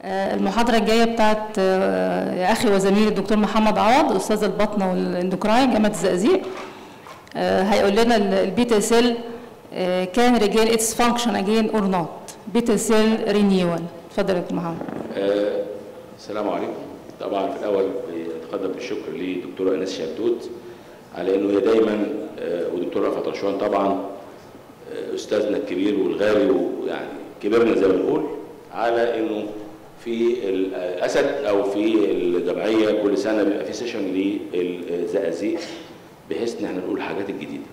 آه، المحاضرة الجاية بتاعت آه، يا أخي وزميلي الدكتور محمد عوض أستاذ البطنة والاندوكراين جامعة الزقازيق آه، هيقول لنا ال- البيتا سيل كان ريجين اتس فانكشن اجين اور نوت بيتا سيل رينيوال اتفضل يا دكتور محمد آه، السلام عليكم طبعا في الاول بتقدم بالشكر لدكتوره انس شلتوت على انه هي دايما آه، ودكتور رفعت رشوان طبعا آه، استاذنا الكبير والغالي ويعني كبرنا زي ما بنقول على انه في الاسد او في الجمعيه كل سنه بيبقى في سيشن للزقازيق بحيث ان احنا نقول الحاجات الجديده.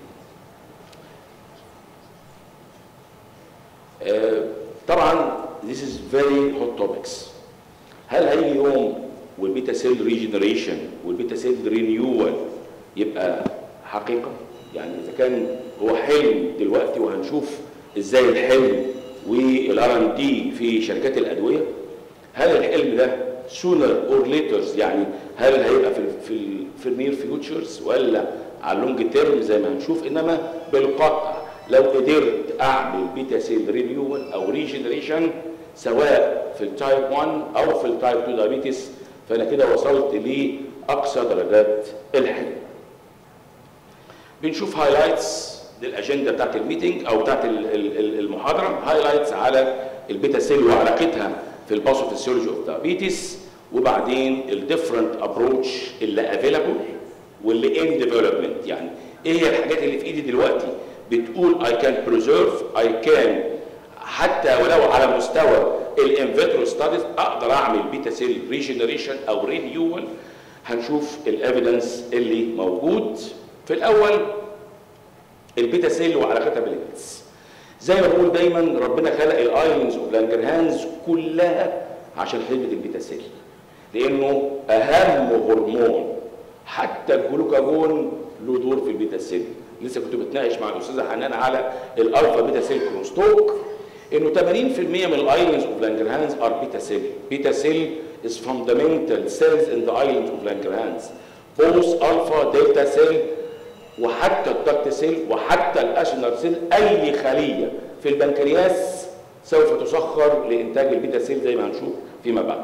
آه، طبعا this is very hot topics هل هيجي يوم والبيتا سيل ريجنريشن والبيتا سيل رينيوال يبقى حقيقه يعني اذا كان هو حلم دلوقتي وهنشوف ازاي الحلم والار ان دي في شركات الادويه هل الحلم ده sooner or later يعني هل هيبقى في ال- في ال- في النير فيوتشرز ولا على اللونج تيرم زي ما هنشوف انما بالقطع لو قدرت اعمل بيتا سيل رينيوال او ريجنريشن سواء في التايب 1 او في التايب 2 دايابيتس فانا كده وصلت لاقصى درجات الحلم. بنشوف هايلايتس للاجنده بتاعت الميتنج او بتاعت ال- ال- ال- المحاضره هايلايتس على البيتا سيل وعلاقتها في الباثوفيسيولوجي اوف دايابيتس وبعدين الديفرنت ابروتش اللي افيلابل واللي ان ديفلوبمنت يعني ايه هي الحاجات اللي في ايدي دلوقتي بتقول اي كان بريزيرف اي كان حتى ولو على مستوى الانفيترو ستاديز اقدر اعمل بيتا سيل ريجنريشن او رينيوال هنشوف الافيدنس اللي موجود في الاول البيتا سيل وعلاقتها بالهيلث زي ما بقول دايما ربنا خلق الايونز اوف لانجرهانز كلها عشان خدمه البيتا سيل لانه اهم هرمون حتى الجلوكاجون له دور في البيتا سيل لسه كنت بتناقش مع الاستاذه حنان على الالفا بيتا سيل كروستوك انه 80% من الايونز اوف لانجرهانز ار بيتا سيل بيتا سيل is fundamental cells in the island of Langerhans both alpha delta cell وحتى الدكت سيل وحتى الاشنر سيل اي خليه في البنكرياس سوف تسخر لانتاج البيتا سيل زي ما هنشوف فيما بعد.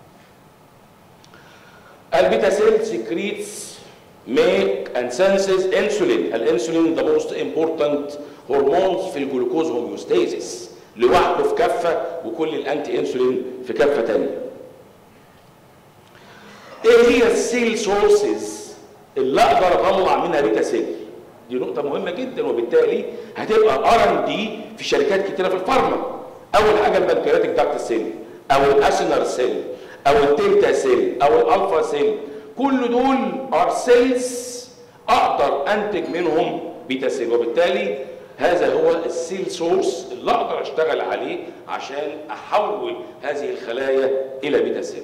البيتا سيل secretes make and senses insulin الانسولين the most important hormones في الجلوكوز homeostasis لوحده في كفه وكل الانتي انسولين في كفه ثانيه. ايه هي السيل سورسز اللي اقدر اطلع منها بيتا سيل دي نقطه مهمه جدا وبالتالي هتبقى ار ان دي في شركات كتيره في الفارما اول حاجه البنكرياتيك داكت سيل او الاسنر سيل او الدلتا سيل او الالفا سيل كل دول ار سيلز اقدر انتج منهم بيتا سيل وبالتالي هذا هو السيل سورس اللي اقدر اشتغل عليه عشان احول هذه الخلايا الى بيتا سيل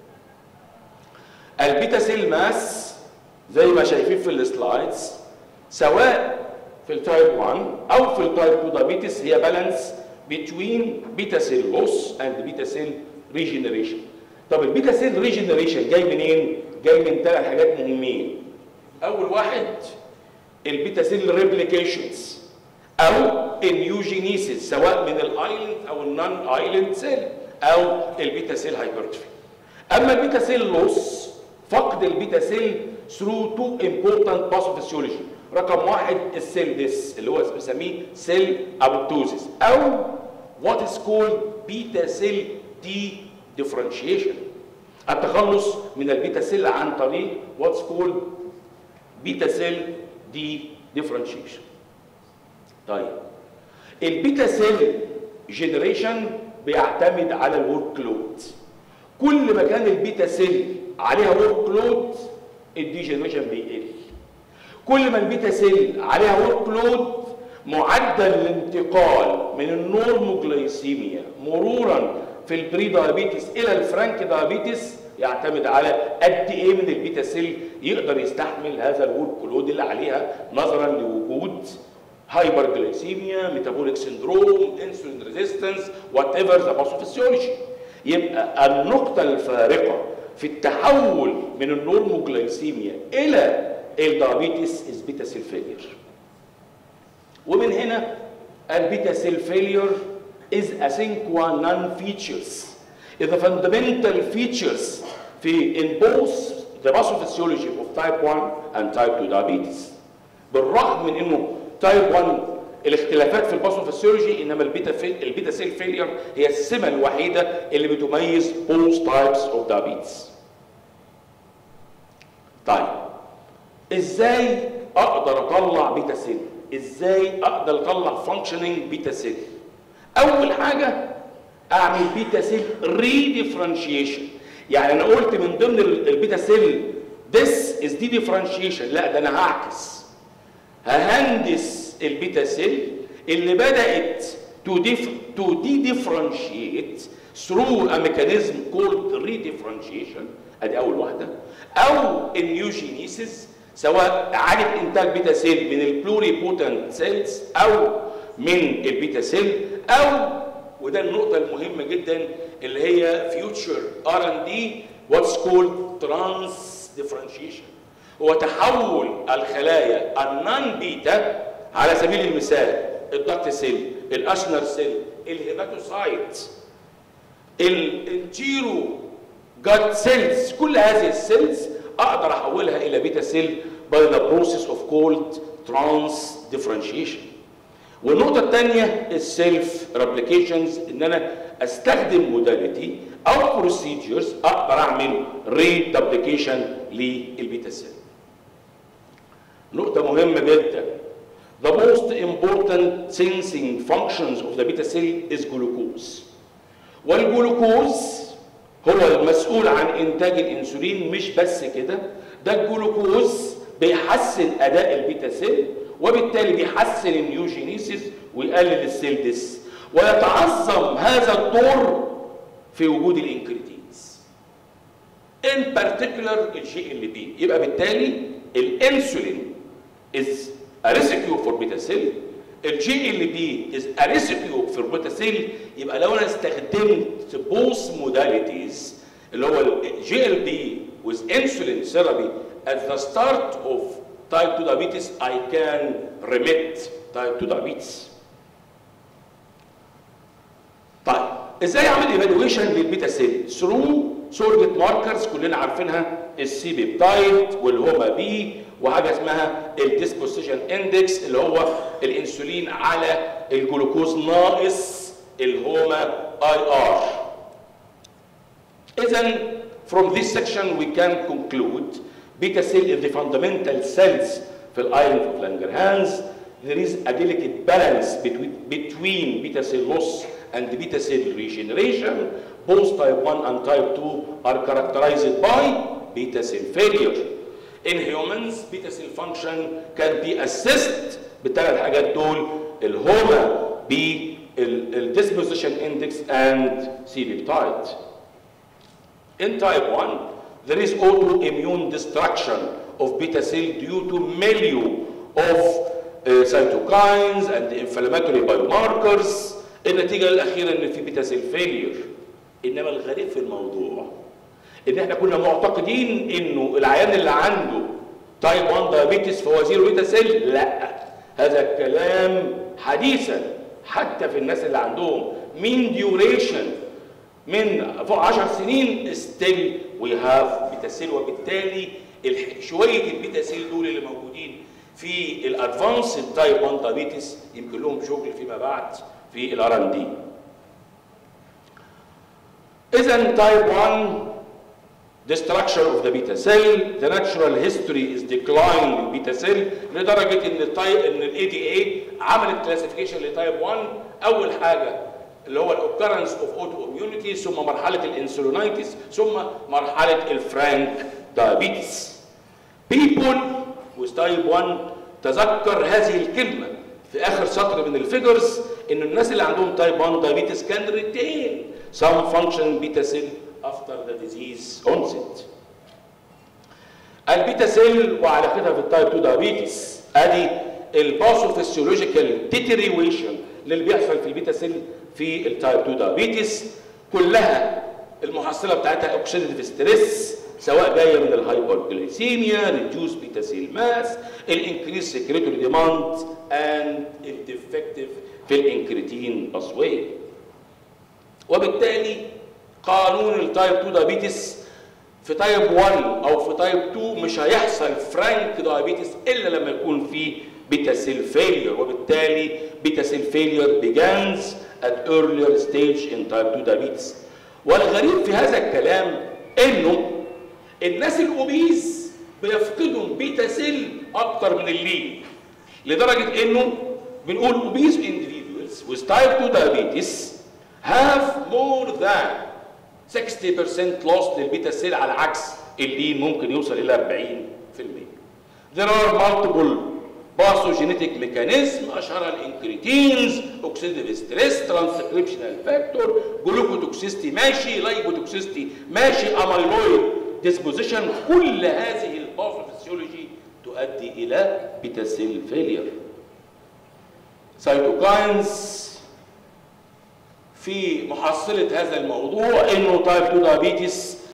البيتا سيل ماس زي ما شايفين في السلايدز سواء في التايب 1 او في التايب 2 دايابيتس هي بالانس بين بيتا سيل لوس اند بيتا سيل ريجنريشن طب البيتا سيل ريجنريشن جاي منين جاي من ثلاث حاجات مهمين اول واحد البيتا سيل ريبليكيشنز او النيوجينيسيس سواء من الايلاند او النون ايلاند سيل او البيتا سيل هايبرتروفي اما البيتا سيل لوس فقد البيتا سيل through two important pathophysiology رقم واحد السيل ديس اللي هو بنسميه سيل ابوبتوزيس او what is called بيتا سيل دي differentiation التخلص من البيتا سيل عن طريق what's called بيتا سيل دي differentiation طيب البيتا سيل جنريشن بيعتمد على الورك لود كل ما كان البيتا سيل عليها ورك لود الديجنريشن بيقل كل ما البيتا سيل عليها ورك لود معدل الانتقال من النورموجلايسيميا مرورا في البري دايابيتس الى الفرانك دايابيتس يعتمد على قد ايه من البيتا سيل يقدر يستحمل هذا الورك لود اللي عليها نظرا لوجود هايبر جلايسيميا ميتابوليك سندروم انسولين ريزيستنس وات ايفر ذا باثوفيسيولوجي يبقى النقطه الفارقه في التحول من النورموجلايسيميا الى الدايابيتس از بيتا سيل فيلير ومن هنا البيتا سيل فيلير is a sine qua non features is the fundamental features في in both the pathophysiology of type 1 and type 2 diabetes بالرغم من انه تايب 1 الاختلافات في الباثوفيسيولوجي انما البيتا في البيتا سيل فيلير هي السمه الوحيده اللي بتميز both types of diabetes. طيب ازاي اقدر اطلع بيتا سيل؟ ازاي اقدر اطلع فانكشننج بيتا سيل؟ اول حاجه اعمل بيتا سيل ريديفرنشيشن يعني انا قلت من ضمن البيتا سيل this is دي differentiation لا ده انا هعكس ههندس البيتا سيل اللي بدات to dif to de-differentiate through a mechanism called redifferentiation ادي اول واحده او النيوجينيسيس سواء اعاده انتاج بيتا سيل من البلوري بوتنت سيلز او من البيتا سيل او وده النقطه المهمه جدا اللي هي فيوتشر ار ان دي واتس كولد ترانس ديفرنشيشن هو تحول الخلايا النون بيتا على سبيل المثال الدكت سيل الاشنر سيل الهيباتوسايت الانتيرو جات سيلز كل هذه السيلز اقدر احولها الى بيتا سيل by the process of called trans differentiation والنقطة الثانية السيلف ريبليكيشنز ان انا استخدم موداليتي او بروسيجرز اقدر اعمل ريدبليكيشن للبيتا سيل. نقطة مهمة جدا. The most important sensing functions of the beta cell is glucose. والجلوكوز هو المسؤول عن انتاج الانسولين مش بس كده ده الجلوكوز بيحسن اداء البيتا سيل وبالتالي بيحسن النيوجينيسيس ويقلل السيل ديس ويتعظم هذا الدور في وجود الانكريتينز in particular الجي ال بي يبقى بالتالي الانسولين is a recipe for beta cell الجي ال بي is a recipe for beta cell يبقى لو انا استخدمت both modalities اللي هو الجي ال بي with insulin therapy at the start of type 2 diabetes I can remit type 2 diabetes طيب ازاي اعمل ايفالويشن للبيتا سيل ثرو سورجت ماركرز كلنا عارفينها السي بيبتايد والهوما بي وحاجه اسمها الديسبوزيشن اندكس اللي هو الانسولين على الجلوكوز ناقص الهوما اي ار اذا from this section we can conclude beta cell is the fundamental cells في الايلاند اوف لانجرهانز there is a delicate balance between, between beta cell loss and beta cell regeneration. Both type 1 and type 2 are characterized by beta cell failure. In humans, beta cell function can be assessed بالثلاث حاجات دول الهوما بالدisposition index and C-peptide. In type 1, there is autoimmune destruction of beta cell due to milieu of uh, cytokines and inflammatory biomarkers النتيجة الأخيرة إن في بيتا سيل فيلير إنما الغريب في الموضوع إن إحنا كنا معتقدين إنه العيان اللي عنده تايب 1 دايابيتس فهو زيرو بيتا سيل لا هذا الكلام حديثا حتى في الناس اللي عندهم مين ديوريشن من فوق 10 سنين ستيل وي هاف بيتا سيل وبالتالي شويه البيتا سيل دول اللي موجودين في الادفانس تايب 1 دايابيتس يمكن لهم شغل فيما بعد في الار ان دي اذا تايب 1 destruction of the beta cell the natural history is decline in beta cell لدرجه ان التايب ان الاي دي اي عملت كلاسيفيكيشن لتايب 1 اول حاجه اللي هو الاوكرنس اوف اوتو اميونيتي ثم مرحله الانسولينايتس ثم مرحله الفرانك دايابيتس people with type 1 تذكر هذه الكلمه في اخر سطر من الفيجرز ان الناس اللي عندهم تايب 1 دايابيتس كان ريتين some function beta cell after the disease onset. البيتا سيل وعلاقتها في التايب 2 دايابيتس ادي الباثوفيسيولوجيكال ديتيريويشن اللي بيحصل في البيتا سيل في التايب 2 دايابيتس كلها المحصله بتاعتها اوكسيديتيف ستريس سواء جايه من الهايبرجليسيميا ريديوس بيتا سيل ماس الانكريس سكريتوري ديماند اند الديفكتيف في الانكريتين اسوي وبالتالي قانون التايب 2 دايابيتس في تايب 1 او في تايب 2 مش هيحصل فرانك دايابيتس الا لما يكون في بيتا سيل فيلير وبالتالي بيتا سيل فيلير begins at earlier stage in type 2 diabetes والغريب في هذا الكلام انه الناس الاوبيز بيفقدوا بيتا سيل اكتر من اللين لدرجه انه بنقول obese individuals with type 2 diabetes have more than 60% loss للبيتا سيل على عكس اللين ممكن يوصل الى 40% There are multiple باثوجينيتك ميكانيزم اشهرها الانكريتينز اوكسيديف ستريس ترانسكريبشنال فاكتور جلوكوتوكسيستي ماشي لايبوتوكسيستي ماشي اميلويد ديسبوزيشن كل هذه الباثوفيسيولوجي تؤدي الى بيتا سيل فيلير سايتوكاينز في محصله هذا الموضوع انه تايب 2 دايابيتس